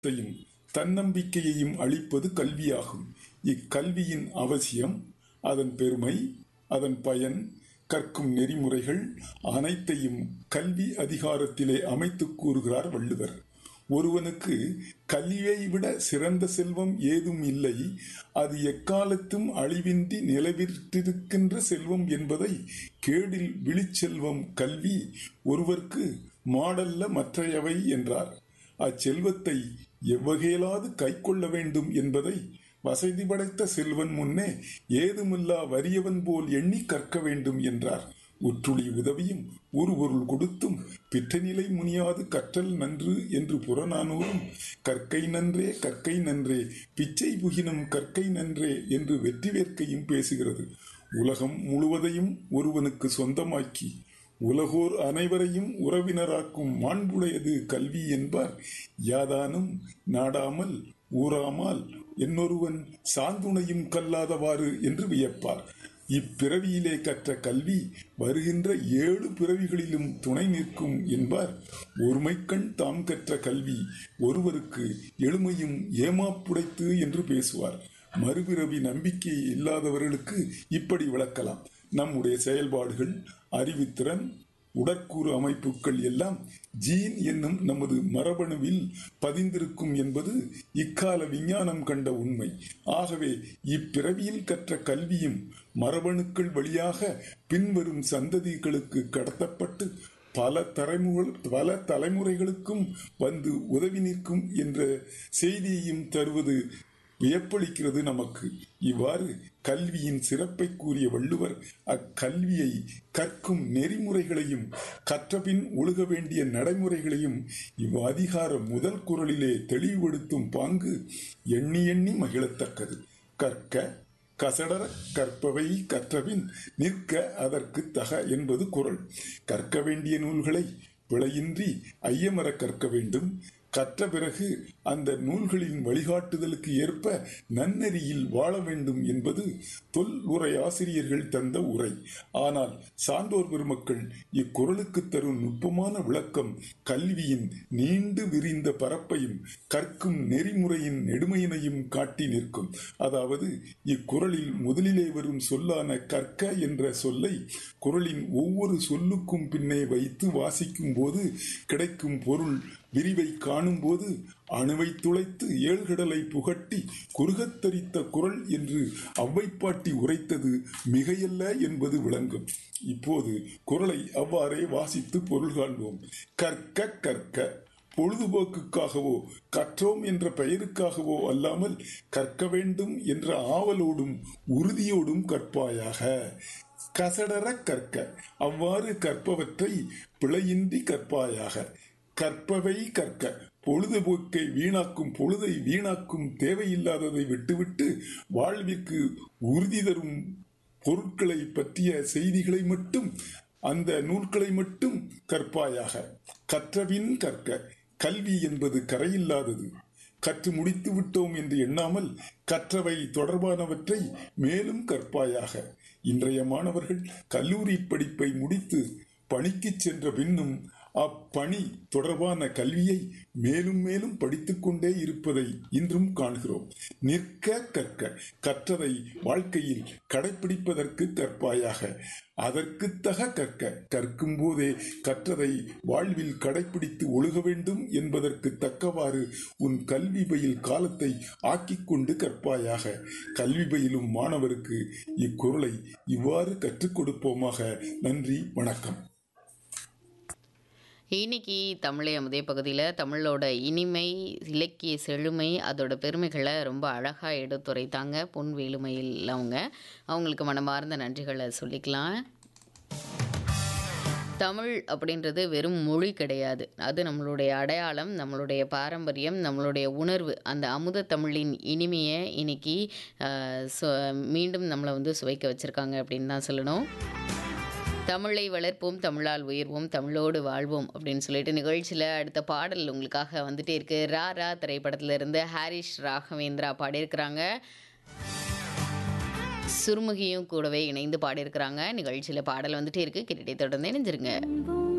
தையும் தன்னம்பிக்கையையும் அளிப்பது கல்வியாகும் இக்கல்வியின் அவசியம் அதன் பெருமை அதன் பயன் கற்கும் நெறிமுறைகள் அனைத்தையும் கல்வி அதிகாரத்திலே அமைத்துக் கூறுகிறார் வள்ளுவர் ஒருவனுக்கு கல்வியை விட சிறந்த செல்வம் ஏதும் இல்லை அது எக்காலத்தும் அழிவின்றி நிலவிற்றிருக்கின்ற செல்வம் என்பதை கேடில் விழிச்செல்வம் கல்வி ஒருவர்க்கு மாடல்ல மற்றையவை என்றார் அச்செல்வத்தை எவ்வகையிலாது கைக்கொள்ள வேண்டும் என்பதை வசதி படைத்த செல்வன் முன்னே ஏதுமில்லா வறியவன் போல் எண்ணி கற்க வேண்டும் என்றார் உற்றுளி உதவியும் ஒரு பொருள் கொடுத்தும் பிற்றநிலை முனியாது கற்றல் நன்று என்று புறநானூறும் கற்கை நன்றே கற்கை நன்றே பிச்சை புகினும் கற்கை நன்றே என்று வெற்றி வேற்கையும் பேசுகிறது உலகம் முழுவதையும் ஒருவனுக்கு சொந்தமாக்கி உலகோர் அனைவரையும் உறவினராக்கும் மாண்புடையது கல்வி என்பார் யாதானும் நாடாமல் ஊறாமல் என்னொருவன் சாந்துணையும் கல்லாதவாறு என்று வியப்பார் இப்பிறவியிலே கற்ற கல்வி வருகின்ற ஏழு பிறவிகளிலும் துணை நிற்கும் என்பார் ஒருமைக்கண் தாம் கற்ற கல்வி ஒருவருக்கு எளிமையும் ஏமாப்புடைத்து என்று பேசுவார் மறுபிறவி நம்பிக்கை இல்லாதவர்களுக்கு இப்படி விளக்கலாம் நம்முடைய செயல்பாடுகள் அறிவுத்திறன் உடற்கூறு அமைப்புகள் எல்லாம் ஜீன் என்னும் நமது மரபணுவில் பதிந்திருக்கும் என்பது இக்கால விஞ்ஞானம் கண்ட உண்மை ஆகவே இப்பிறவியில் கற்ற கல்வியும் மரபணுக்கள் வழியாக பின்வரும் சந்ததிகளுக்கு கடத்தப்பட்டு பல தலைமுறை பல தலைமுறைகளுக்கும் வந்து உதவி நிற்கும் என்ற செய்தியையும் தருவது வியப்பளிக்கிறது நமக்கு இவ்வாறு கல்வியின் சிறப்பை கூறிய வள்ளுவர் அக்கல்வியை கற்கும் நெறிமுறைகளையும் கற்றபின் ஒழுக வேண்டிய நடைமுறைகளையும் இவ்வதிகார முதல் குரலிலே தெளிவுபடுத்தும் பாங்கு எண்ணி எண்ணி மகிழத்தக்கது கற்க கசடர கற்பவை கற்றபின் நிற்க அதற்கு தக என்பது குரல் கற்க வேண்டிய நூல்களை பிழையின்றி ஐயமர கற்க வேண்டும் கற்ற பிறகு அந்த நூல்களின் வழிகாட்டுதலுக்கு ஏற்ப நன்னெறியில் வாழ வேண்டும் என்பது தொல் உரை ஆசிரியர்கள் தந்த உரை ஆனால் சான்றோர் பெருமக்கள் இக்குறளுக்கு தரும் நுட்பமான விளக்கம் கல்வியின் நீண்டு விரிந்த பரப்பையும் கற்கும் நெறிமுறையின் நெடுமையினையும் காட்டி நிற்கும் அதாவது இக்குறளில் முதலிலே வரும் சொல்லான கற்க என்ற சொல்லை குரலின் ஒவ்வொரு சொல்லுக்கும் பின்னே வைத்து வாசிக்கும் போது கிடைக்கும் பொருள் விரிவை காணும்போது அணுவை துளைத்து ஏழ்கடலை புகட்டி குறுகத்தரித்த குரல் என்று அவ்வைப்பாட்டி உரைத்தது மிகையல்ல என்பது விளங்கும் இப்போது குரலை அவ்வாறே வாசித்து பொருள் காண்போம் கற்க கற்க பொழுதுபோக்குக்காகவோ கற்றோம் என்ற பெயருக்காகவோ அல்லாமல் கற்க வேண்டும் என்ற ஆவலோடும் உறுதியோடும் கற்பாயாக கசடர கற்க அவ்வாறு கற்பவற்றை பிழையின்றி கற்பாயாக கற்பவை கற்க பொழுதுபோக்கை வீணாக்கும் பொழுதை வீணாக்கும் தேவையில்லாததை விட்டுவிட்டு வாழ்விற்கு உறுதி தரும் பொருட்களை பற்றிய செய்திகளை மட்டும் அந்த நூல்களை மட்டும் கற்பாயாக கற்றபின் கற்க கல்வி என்பது கரையில்லாதது கற்று முடித்து விட்டோம் என்று எண்ணாமல் கற்றவை தொடர்பானவற்றை மேலும் கற்பாயாக இன்றைய மாணவர்கள் கல்லூரி படிப்பை முடித்து பணிக்கு சென்ற பின்னும் அப்பணி தொடர்பான கல்வியை மேலும் மேலும் படித்துக் கொண்டே இருப்பதை இன்றும் காண்கிறோம் நிற்க கற்க கற்றதை வாழ்க்கையில் கடைபிடிப்பதற்கு கற்பாயாக அதற்கு தக கற்க கற்கும் போதே கற்றதை வாழ்வில் கடைபிடித்து ஒழுக வேண்டும் என்பதற்கு தக்கவாறு உன் கல்வி பயில் காலத்தை ஆக்கிக் கொண்டு கற்பாயாக கல்வி பயிலும் மாணவருக்கு இக்குறளை இவ்வாறு கற்றுக் கொடுப்போமாக நன்றி வணக்கம் இன்னைக்கு தமிழை அமுதே பகுதியில் தமிழோட இனிமை இலக்கிய செழுமை அதோட பெருமைகளை ரொம்ப அழகாக எடுத்துரைத்தாங்க பொன் வேலுமையில் அவங்க அவங்களுக்கு மனமார்ந்த நன்றிகளை சொல்லிக்கலாம் தமிழ் அப்படின்றது வெறும் மொழி கிடையாது அது நம்மளுடைய அடையாளம் நம்மளுடைய பாரம்பரியம் நம்மளுடைய உணர்வு அந்த அமுத தமிழின் இனிமையை இன்னைக்கு ஆஹ், சு- மீண்டும் நம்மளை வந்து சுவைக்க வச்சுருக்காங்க அப்படின்னு தான் சொல்லணும் தமிழை வளர்ப்போம் தமிழால் உயர்வோம் தமிழோடு வாழ்வோம் அப்படின்னு சொல்லிட்டு நிகழ்ச்சியில் அடுத்த பாடல் உங்களுக்காக வந்துட்டே இருக்கு ரா ரா திரைப்படத்துல இருந்து ஹாரிஷ் ராகவேந்திரா பாடியிருக்கிறாங்க சுருமுகியும் கூடவே இணைந்து பாடியிருக்கிறாங்க நிகழ்ச்சியில் பாடல் வந்துட்டே இருக்கு கேட்டுட்டே தொடர்ந்து இணைஞ்சிருங்க